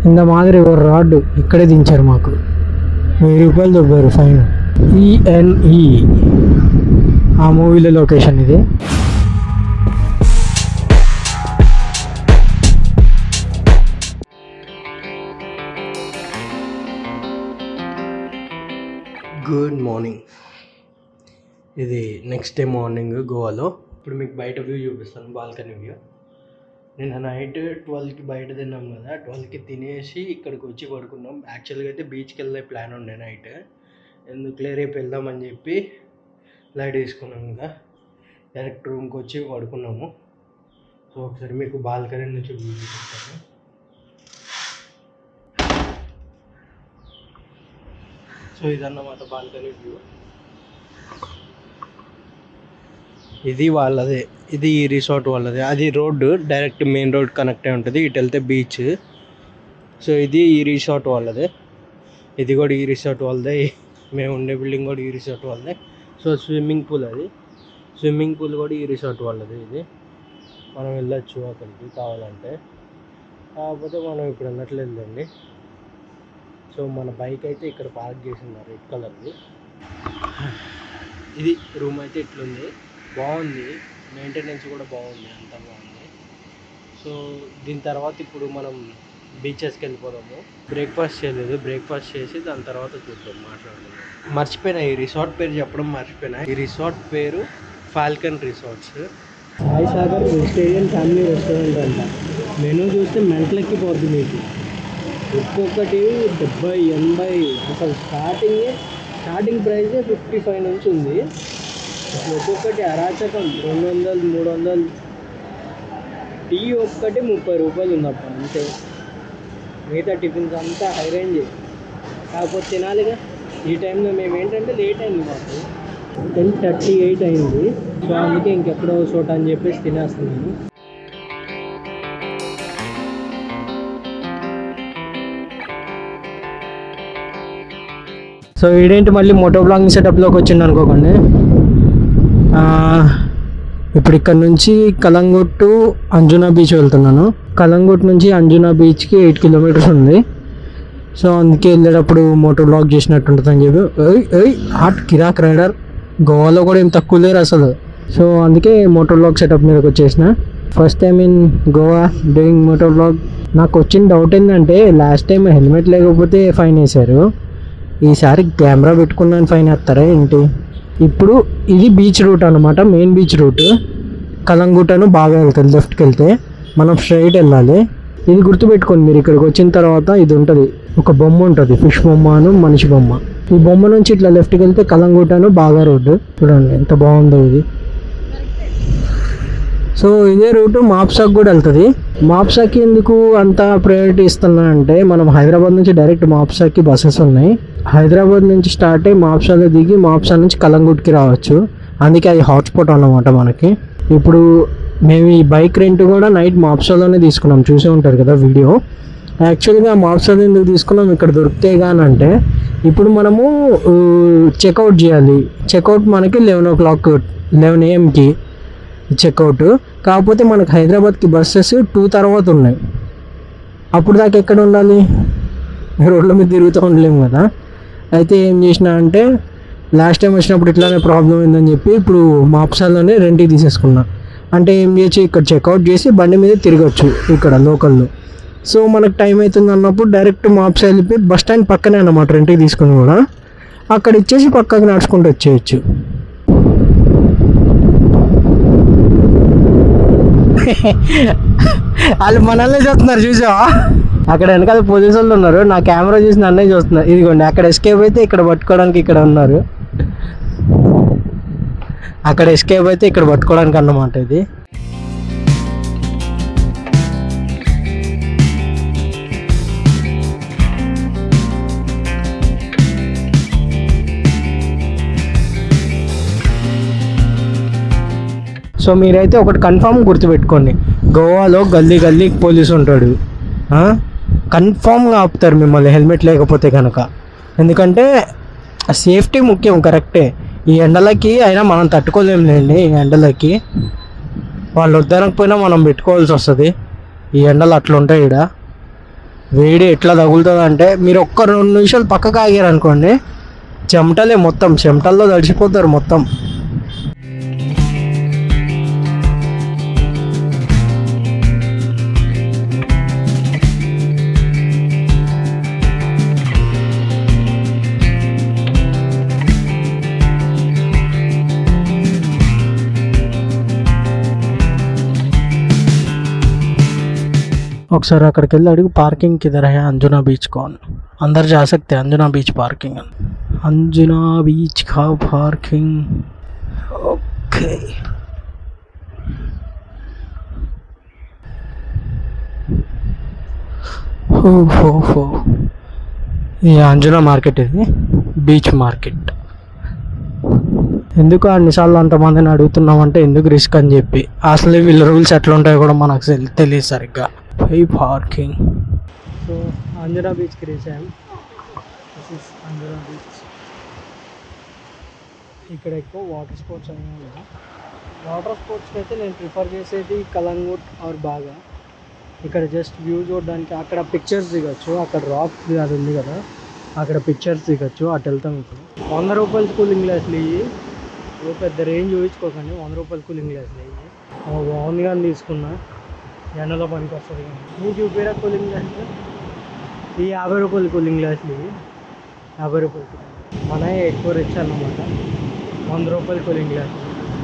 ఇంత మాదిరి ఒక రాడ్ ఇక్కడే దించారు మాకు వెయ్యి రూపాయలు దొబ్బారు ఫైన్ ఈఎన్ఈ ఆ మూవీలో లొకేషన్ ఇది గుడ్ మార్నింగ్ ఇది నెక్స్ట్ డే మార్నింగ్ గోవాలో ఇప్పుడు మీకు బయట వ్యూ చూపిస్తాను బాల్కనీ వ్యూ నిన్న నైట్ ట్వెల్వ్కి బయట తిన్నాం కదా ట్వెల్వ్కి తినేసి ఇక్కడికి వచ్చి పడుకున్నాం యాక్చువల్గా అయితే బీచ్కి వెళ్ళే ప్లాన్ ఉండే నైట్ ఎందుకులే రేపు వెళ్దామని చెప్పి లైట్ తీసుకున్నాం ఇంకా డైరెక్ట్ రూమ్కి వచ్చి పడుకున్నాము సో ఒకసారి మీకు బాల్కనీ నుంచి వ్యూ చూపిస్తాను సో ఇదన్నమాట బాల్కనీ వ్యూ ఇది వాళ్ళదే ఇది ఈ రిసార్ట్ వాళ్ళదే అది road direct main road connect అయి ఉంటుంది ఇటు వెళ్తే బీచ్ సో ఇది ఈ రిసార్ట్ వాళ్ళదే ఇది కూడా ఈ రిసార్ట్ వాళ్ళదే మేము ఉండే బిల్డింగ్ కూడా ఈ రిసార్ట్ వాళ్ళదే సో స్విమ్మింగ్ పూల్ అది స్విమ్మింగ్ పూల్ కూడా ఈ రిసార్ట్ వాళ్ళది ఇది మనం వెళ్ళొచ్చు అక్కడికి కావాలంటే కాకపోతే మనం ఇప్పుడు వెళ్ళట్లేదండి సో మన బైక్ అయితే ఇక్కడ పార్క్ చేసినారు రెడ్ కలర్ది ఇది రూమ్ అయితే ఇట్లుంది బాగుంది మెయింటెనెన్స్ కూడా బాగుంది అంతా బాగుంది సో దీని తర్వాత ఇప్పుడు మనం బీచెస్కి వెళ్ళిపోదాము బ్రేక్ఫాస్ట్ చేయలేదు బ్రేక్ఫాస్ట్ చేసి దాని తర్వాత చూద్దాం మాట్లాడుకుందాం మర్చిపోయినా ఈ రిసార్ట్ పేరు చెప్పడం మర్చిపోయినా ఈ రిసార్ట్ పేరు Falcon resorts Sai Sagar vegetarian family restaurant అంట మెనూ చూస్తే మెంటలెక్కి పోద్ది మీకు ఒక్కొక్కటి డెబ్బై ఎనభై అసలు starting starting price fifty five నుంచి ఉంది అసలు ఒక్కొక్కటి అరాచకం రెండు వందలు మూడు వందలు టీ ఒక్కటి ముప్పై రూపాయలు ఉందప్ప అంతే మిగతా టిఫిన్స్ అంతా హై రేంజ్ కాకపోతే తినాలిగా ఈ టైంలో మేము ఏంటంటే లేట్ అయింది మాకు టెన్ థర్టీ ఎయిట్ అయింది సో అందుకే ఇంకెక్కడో చోట అని చెప్పేసి తినేస్తున్నాను సో ఈడేంటి మళ్ళీ మోటో బ్లాగింగ్ సెటప్లోకి వచ్చింది అనుకోకండి ఆ, ఇప్పుడు ఇక్కడ నుంచి కలంగుట్ టు అంజునా బీచ్ వెళ్తున్నాను కలంగుట్ నుంచి అంజునా బీచ్కి ఎయిట్ కిలోమీటర్స్ ఉంది సో అందుకే వెళ్ళేటప్పుడు మోటో బ్లాగ్ చేసినట్టు ఉంటుంది అని చెప్పి ఏయ్ ఏయ్ హాట్ కిరాక్ రైడర్ గోవాలో కూడా ఏం తక్కువ లేరు అసలు సో అందుకే మోటో బ్లాగ్ సెటప్ మీదకి వచ్చేసిన first time in Goa doing moto blog నాకు వచ్చిన డౌట్ ఏంటంటే లాస్ట్ టైం హెల్మెట్ లేకపోతే ఫైన్ వేశారు ఈసారి కెమెరా పెట్టుకున్నాను ఫైన్ వేస్తారా ఏంటి ఇప్పుడు ఇది బీచ్ రూట్ అనమాట మెయిన్ బీచ్ రూట్ కలంగుటను బాగా వెళ్తుంది లెఫ్ట్కి వెళ్తే మనం స్ట్రైట్ వెళ్ళాలి ఇది గుర్తుపెట్టుకోండి మీరు ఇక్కడికి వచ్చిన తర్వాత ఇది ఉంటుంది ఒక బొమ్మ ఉంటుంది ఫిష్ బొమ్మ అను మనిషి బొమ్మ ఈ బొమ్మ నుంచి ఇట్లా లెఫ్ట్కి వెళ్తే కలంగుటను బాగా రోడ్డు చూడండి ఎంత బాగుందో ఇది సో ఇదే రూట్ మాప్సాకి కూడా వెళ్తుంది మాప్సాకి ఎందుకు అంత ప్రయారిటీ ఇస్తున్నా అంటే మనం హైదరాబాద్ నుంచి డైరెక్ట్ మాప్సాకి బస్సెస్ ఉన్నాయి హైదరాబాద్ నుంచి స్టార్ట్ అయ్యి మాప్సాలో దిగి మాప్సా నుంచి కలంగుట్కి రావచ్చు అందుకే అది హాట్స్పాట్ అన్నమాట మనకి ఇప్పుడు మేము ఈ బైక్ రెంట్ కూడా నైట్ మాప్సాలోనే తీసుకున్నాం చూసే ఉంటారు కదా వీడియో యాక్చువల్గా మాప్సాలో ఎందుకు తీసుకున్నాం ఇక్కడ దొరికితే కానీ అంటే ఇప్పుడు మనము చెక్అవుట్ చేయాలి చెక్అవుట్ మనకి లెవెన్ ఓ క్లాక్ లెవెన్ ఏఎంకి చెక్అవుట్ కాకపోతే మనకు హైదరాబాద్కి బస్సెస్ టూ తర్వాత ఉన్నాయి అప్పుడు దాకా ఎక్కడ ఉండాలి రోడ్ల మీద తిరుగుతూ ఉండలేము కదా అయితే ఏం చేసిన అంటే లాస్ట్ టైం వచ్చినప్పుడు ఇట్లానే ప్రాబ్లం అయిందని చెప్పి ఇప్పుడు మాప్సాలోనే రెంట్కి తీసేసుకున్నా అంటే ఏం చేయొచ్చు ఇక్కడ చెక్అవుట్ చేసి బండి మీద తిరగచ్చు ఇక్కడ లోకల్లో సో మనకు టైం అవుతుంది అన్నప్పుడు డైరెక్ట్ మాప్సా వెళ్ళిపోయి బస్ స్టాండ్ పక్కనే అన్నమాట రెంట్కి తీసుకుని కూడా అక్కడ ఇచ్చేసి పక్కకి నడుచుకుంటూ వచ్చేయచ్చు వాళ్ళు మనల్ని చూస్తున్నారు చూసావా అక్కడ వెనకాల పోలీసు వాళ్ళు ఉన్నారు నా కెమెరా చూసి నన్నే చూస్తున్నారు ఇదిగోండి అక్కడ ఎస్కేప్ అయితే ఇక్కడ పట్టుకోవడానికి ఇక్కడ ఉన్నారు అక్కడ ఎస్కేప్ అయితే ఇక్కడ పట్టుకోవడానికి అన్నమాట ఇది సో మీరైతే ఒకటి కన్ఫామ్ గుర్తుపెట్టుకోండి గోవాలో గల్లీ గల్లీ పోలీసు ఉంటాడు కన్ఫామ్గా ఆపుతారు మిమ్మల్ని హెల్మెట్ లేకపోతే కనుక ఎందుకంటే సేఫ్టీ ముఖ్యం కరెక్టే ఈ ఎండలకి అయినా మనం తట్టుకోలేములేండి ఈ ఎండలకి వాళ్ళు వద్దనకపోయినా మనం పెట్టుకోవాల్సి వస్తుంది ఈ ఎండలు అట్లా ఉంటాయి ఈడ వేడి ఎట్లా తగులుతుంది అంటే మీరు ఒక్క రెండు నిమిషాలు పక్కకు ఆగారు అనుకోండి చెమటలే మొత్తం చెమటల్లో తడిచిపోతారు మొత్తం ఒకసారి అక్కడికి వెళ్ళి అడిగి పార్కింగ్ కిధర్ హై అంజునా బీచ్ कौन अंदर जा सकते हैं Anjuna beach parking Anjuna beach का पार्किंग ओके हो हो हो ఈ అంజునా మార్కెట్ ఇది బీచ్ మార్కెట్ ఎందుకు అన్నిసార్లు అంతమందిని అడుగుతున్నామంటే ఎందుకు రిస్క్ అని చెప్పి అసలు వీళ్ళ రూల్స్ ఎట్లా ఉంటాయో కూడా మనకు తెలి- తెలియదు సరిగ్గా హై పార్కింగ్ సో అంజనా బీచ్కి రీచ్ అయ్యాం దిస్ ఇస్ అంజనా బీచ్ ఇక్కడ ఎక్కువ వాటర్ స్పోర్ట్స్ అనేవి ఉన్నాయి వాటర్ స్పోర్ట్స్కి అయితే నేను ప్రిఫర్ చేసేది కలంగుట్ ఆర్ బాగా ఇక్కడ జస్ట్ వ్యూ చూడడానికి అక్కడ పిక్చర్స్ దిగచ్చు అక్కడ రాక్ అది ఉంది కదా అక్కడ పిక్చర్స్ దిగచ్చు అటు వెళ్తాం ఇప్పుడు వంద రూపాయలు కూలింగ్ గ్లాసులు ఇవి ఓ పెద్ద రేంజ్ చూపించుకోకండి వంద రూపాయలు కూలింగ్ గ్లాసులు ఇవి ఓ బాగుంది కానీ తీసుకున్నా ఎండలో పనికి వస్తుంది కానీ నీకు చూపిరా కూలింగ్ గ్లాసులు ఈ యాభై రూపాయలు కూలింగ్ గ్లాసులు ఇవి యాభై రూపాయలు మన ఎక్కువ రిచ్ అన్నమాట వంద రూపాయలు కూలింగ్ గ్లాసులు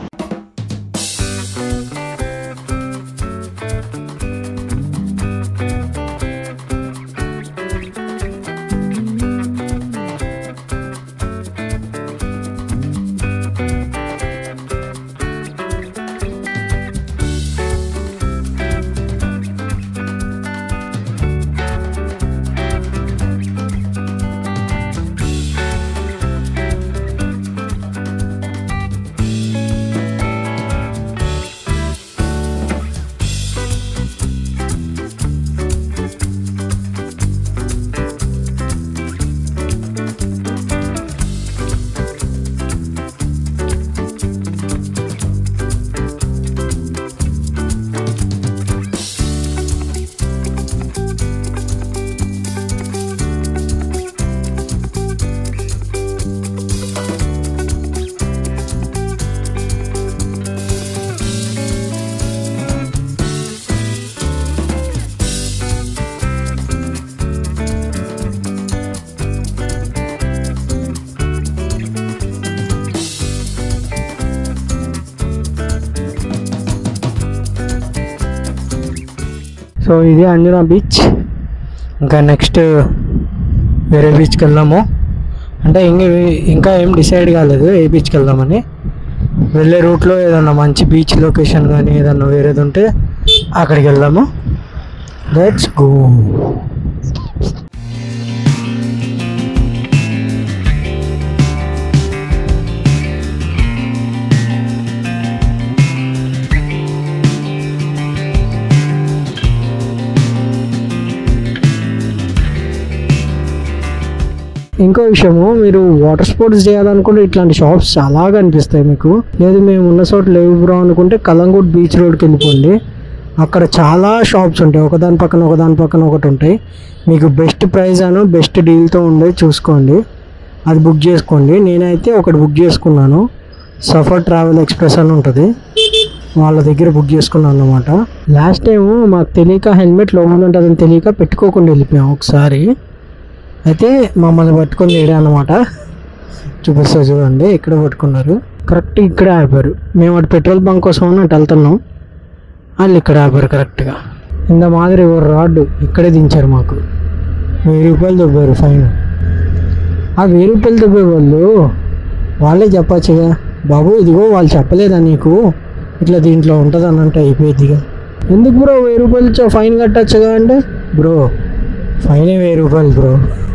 సో ఇది అంజనా బీచ్ ఇంకా నెక్స్ట్ వేరే బీచ్కి వెళ్దాము అంటే ఇంక ఇంకా ఏం డిసైడ్ కాలేదు ఏ బీచ్కి వెళ్దామని వెళ్ళే రూట్లో ఏదన్నా మంచి బీచ్ లొకేషన్ కానీ ఏదన్నా వేరేది ఉంటే అక్కడికి వెళ్దాము లెట్స్ గో ఇంకో విషయము మీరు వాటర్ స్పోర్ట్స్ చేయాలనుకుంటే ఇట్లాంటి షాప్స్ చాలా కనిపిస్తాయి మీకు లేదు మేము ఉన్న చోట లేవు బ్రో అనుకుంటే కలంగూట్ బీచ్ రోడ్కి వెళ్ళిపోండి అక్కడ చాలా షాప్స్ ఉంటాయి ఒకదాని పక్కన ఒకదాని పక్కన ఒకటి ఉంటాయి మీకు బెస్ట్ ప్రైస్ అను బెస్ట్ డీల్తో ఉండే చూసుకోండి అది బుక్ చేసుకోండి నేనైతే ఒకటి బుక్ చేసుకున్నాను సఫర్ ట్రావెల్ ఎక్స్ప్రెస్ అని ఉంటుంది వాళ్ళ దగ్గర బుక్ చేసుకున్నాను అనమాట లాస్ట్ టైం మాకు తెలియక హెల్మెట్ లోపల ఉంటుందని తెలియక పెట్టుకోకుండా వెళ్ళిపోయాం ఒకసారి అయితే మమ్మల్ని పట్టుకొని లేడే అనమాట చూపిస్తా చూడండి ఇక్కడ పట్టుకున్నారు కరెక్ట్ ఇక్కడ ఆపారు మేము అటు పెట్రోల్ బంక్ కోసం అని అటు వెళ్తున్నాం వాళ్ళు ఇక్కడ ఆపారు కరెక్ట్గా ఇంత మాదిరి ఓ రాడ్ ఇక్కడే దించారు మాకు వెయ్యి రూపాయలు దొబ్బారు ఫైన్ ఆ వెయ్యి రూపాయలు దొబ్బే వాళ్ళు వాళ్ళే చెప్పచ్చుగా బాబు ఇదిగో వాళ్ళు చెప్పలేదా నీకు ఇట్లా దీంట్లో ఉంటుంది అని అంటే అయిపోయిందిగా ఎందుకు బ్రో వెయ్యి రూపాయలు ఇచ్చా ఫైన్ కట్టచ్చుగా అంటే బ్రో ఫైన్ వెయ్యి రూపాయలు bro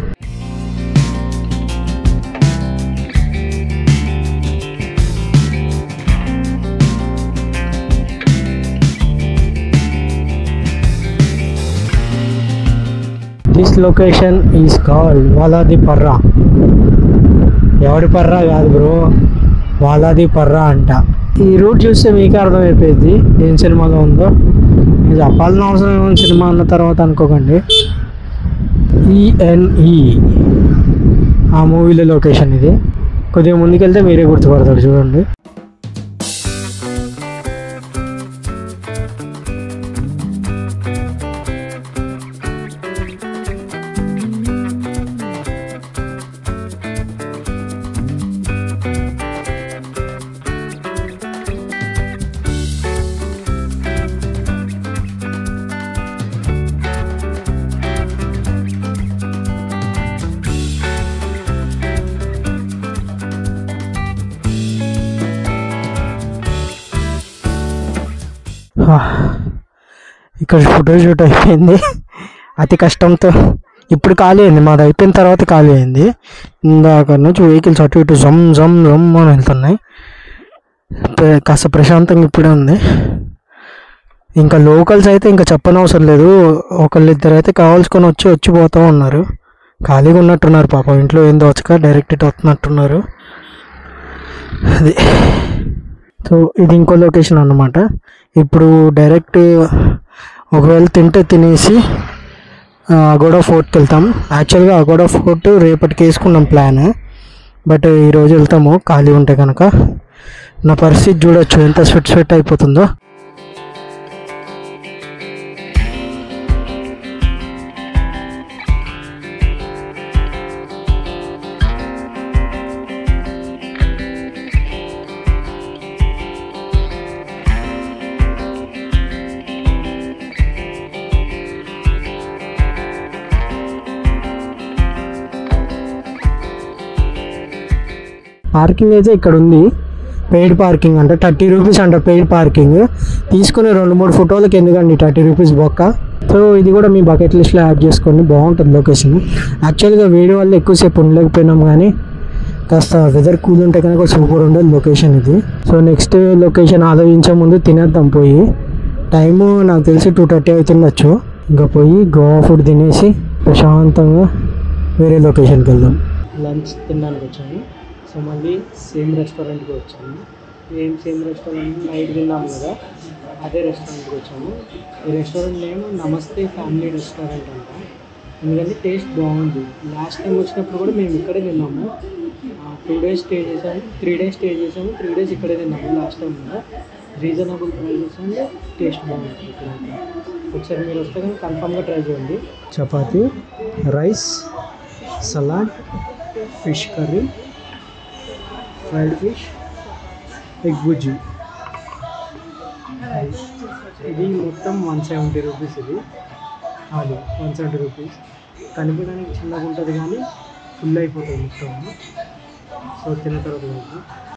this location is called వాలాది పర్రా ఎవడి పర్రా కాదు బ్రో వాలాది పర్రా అంట ఈ రూట్ చూస్తే మీకే అర్థమైపోయింది ఏం సినిమాలో ఉందో నేను చెప్పాల్సిన అవసరం ఏమో సినిమా అన్న తర్వాత అనుకోకండి సిఎన్ఈ ఆ మూవీలో లొకేషన్ ఇది కొద్దిగా ముందుకెళ్తే మీరే గుర్తుపడతారు చూడండి ఆ, ఇక్కడ ఫోటో షూట్ అయిపోయింది అతి కష్టంతో ఇప్పుడు ఖాళీ అయింది మాది అయిపోయిన తర్వాత ఖాళీ అయింది ఇందాక నుంచి వెహికల్స్ అటు ఇటు జమ్ జమ్ జమ్ అని వెళ్తున్నాయి ప్ర- కాస్త ప్రశాంతంగా ఇప్పుడే ఉంది ఇంకా లోకల్స్ అయితే ఇంకా చెప్పనవసరం లేదు ఒకళ్ళిద్దరు అయితే కావాల్సుకొని వచ్చి వచ్చి పోతూ ఉన్నారు ఖాళీగా ఉన్నట్టున్నారు పాపం ఇంట్లో ఏం దోచక డైరెక్ట్ ఇటు వస్తున్నట్టున్నారు అది సో ఇది ఇంకో లొకేషన్ అన్నమాట ఇప్పుడు డైరెక్ట్ ఒకవేళ తింటే తినేసి ఆ, అగోడా ఫోర్ట్కి వెళ్తాం యాక్చువల్గా అగోడా ఫోర్ట్ రేపటికి వేసుకున్నాం ప్లాన్ బట్ ఈరోజు వెళ్తాము ఖాళీ ఉంటే కనుక నా పరిస్థితి చూడొచ్చు ఎంత స్వెట్ స్వెట్ అయిపోతుందో పార్కింగ్ అయితే ఇక్కడ ఉంది పెయిడ్ పార్కింగ్ అంటే థర్టీ రూపీస్ అంట పెయిడ్ పార్కింగ్ తీసుకుని రెండు మూడు ఫోటోలకి ఎందుకండి థర్టీ రూపీస్ బొక్క సో ఇది కూడా మీ బకెట్ లిస్ట్లో యాడ్ చేసుకోండి బాగుంటుంది లొకేషన్ యాక్చువల్గా వేడి వల్ల ఎక్కువసేపు ఉండలేకపోయినాం కానీ కాస్త వెదర్ కూల్ ఉంటే కనుక సూపర్ ఉండదు లొకేషన్ ఇది సో నెక్స్ట్ లొకేషన్ ఆలోచించే ముందు తినేద్దాం పోయి టైము నాకు తెలిసి టూ థర్టీ అవుతుండొచ్చు ఇంకా పోయి గోవా ఫుడ్ తినేసి ప్రశాంతంగా వేరే లొకేషన్కి వెళ్దాం లంచ్ తినడానికి వచ్చాము సో మళ్ళీ సేమ్ రెస్టారెంట్కి వచ్చాము ఏం సేమ్ రెస్టారెంట్ నైట్ తిన్నాము కదా అదే రెస్టారెంట్కి వచ్చాము ఈ restaurant name Namaste family restaurant అంట ఎందుకంటే టేస్ట్ బాగుంది లాస్ట్ టైం వచ్చినప్పుడు కూడా మేము ఇక్కడే తిన్నాము టూ డేస్ స్టే చేసాము త్రీ డేస్ స్టే చేసాము త్రీ డేస్ ఇక్కడే తిన్నాము లాస్ట్ టైం కూడా రీజనబుల్ ప్రైజెస్ అండ్ టేస్ట్ బాగుంటుంది ఇక్కడ ఒకసారి మీరు వస్తే కానీ కన్ఫామ్గా ట్రై చేయండి chapati rice salad fish curry fried fish egg బుజ్జి ఇది మొత్తం వన్ సెవెంటీ రూపీస్ ఇది అది వన్ సెవెంటీ రూపీస్ కనిపించడానికి చిన్నగా ఉంటుంది కానీ ఫుల్ అయిపోతుంది మొత్తం సో తిన్న తర్వాత కనుక